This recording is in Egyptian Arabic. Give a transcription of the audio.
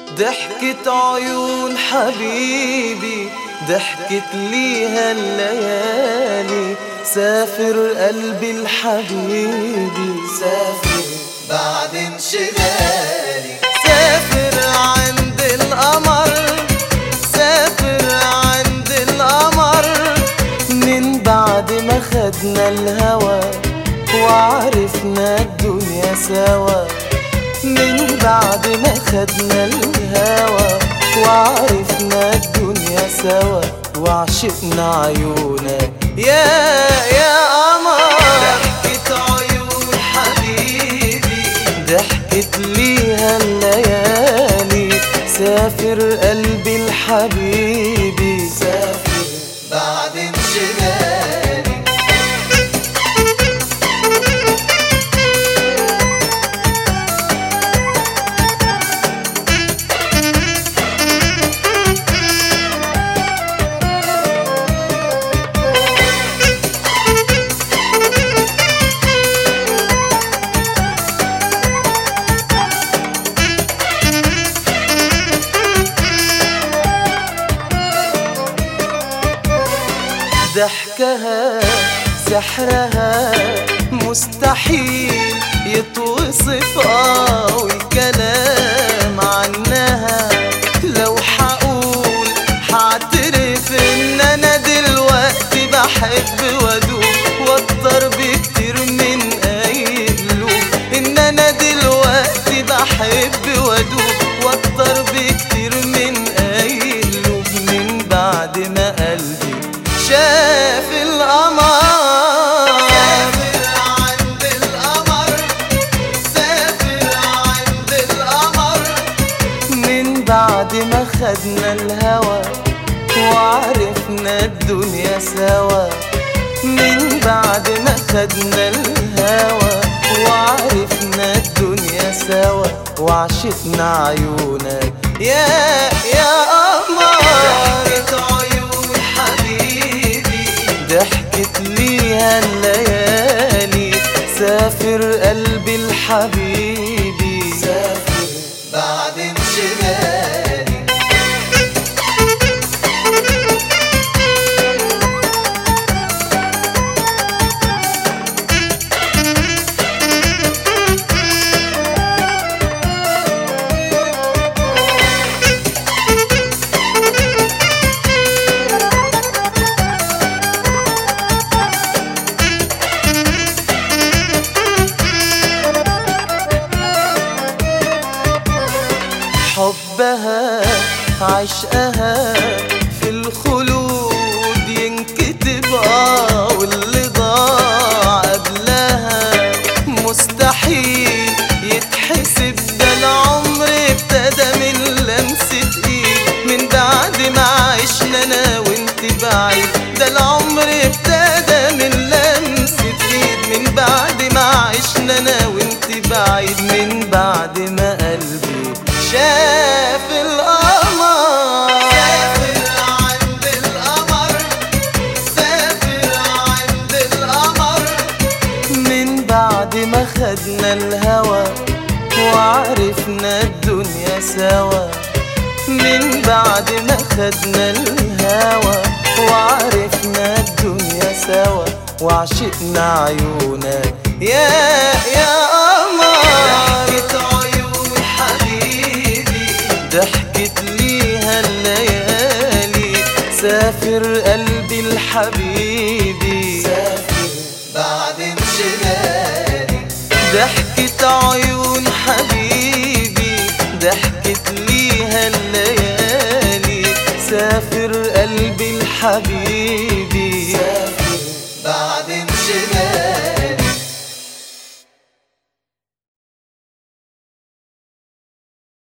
ضحكت عيون حبيبي ضحكت ليها الليالي سافر قلبي الحبيبي سافر بعد انشغالي سافر عند القمر سافر عند القمر من بعد ما خدنا الهوى وعرفنا الدنيا سوا من بعد ما خدنا الهوى وعرفنا الدنيا سوا وعشقنا عيونك يا يا قمر ضحكة عيون حبيبي ضحكت ليها الليالي سافر قلبي الحبيبي سافر بعد انشغالي ضحكها سحرها مستحيل يتوصف قوي كلام عنها لو حقول حاعترف ان انا دلوقتي بحب وادوب واكتر بكتير من اي قلوب ان انا دلوقتي بحب وادوب واكتر بكتير من اي قلوب من بعد ما قلبي شاف القمر سافر عند القمر سافر عند القمر من بعد ما خدنا الهوى وعرفنا الدنيا سوا من بعد ما خدنا الهوى وعرفنا الدنيا سوا وعشقنا عيونك يا يا قمر ضحكة عيون حبيبي ضحكت ليها الليالي سافر قلبي الحبيبي سافر بعد انشغالي حبها عشقها في الخلود ينكتب اه واللي ضاع قبلها مستحيل يتحسب ده العمر ابتدى من لمسة ايد من بعد ما عشنا انا وانت بعيد ده العمر ابتدى من لمسة ايد من بعد ما عشنا انا وانت بعيد من بعد ما قلبي شاف القمر سافر عند القمر سافر عند القمر من بعد ما خدنا الهوى وعرفنا الدنيا سوا من بعد ما خدنا الهوى وعرفنا الدنيا سوا وعشقنا عيونك يا يا قمر ضحكة عيون حبيبي ضحكت ليها الليالي سافر قلبي الحبيبي سافر بعد انشغالي ضحكة عيون حبيبي ضحكت ليها الليالي سافر قلبي الحبيبي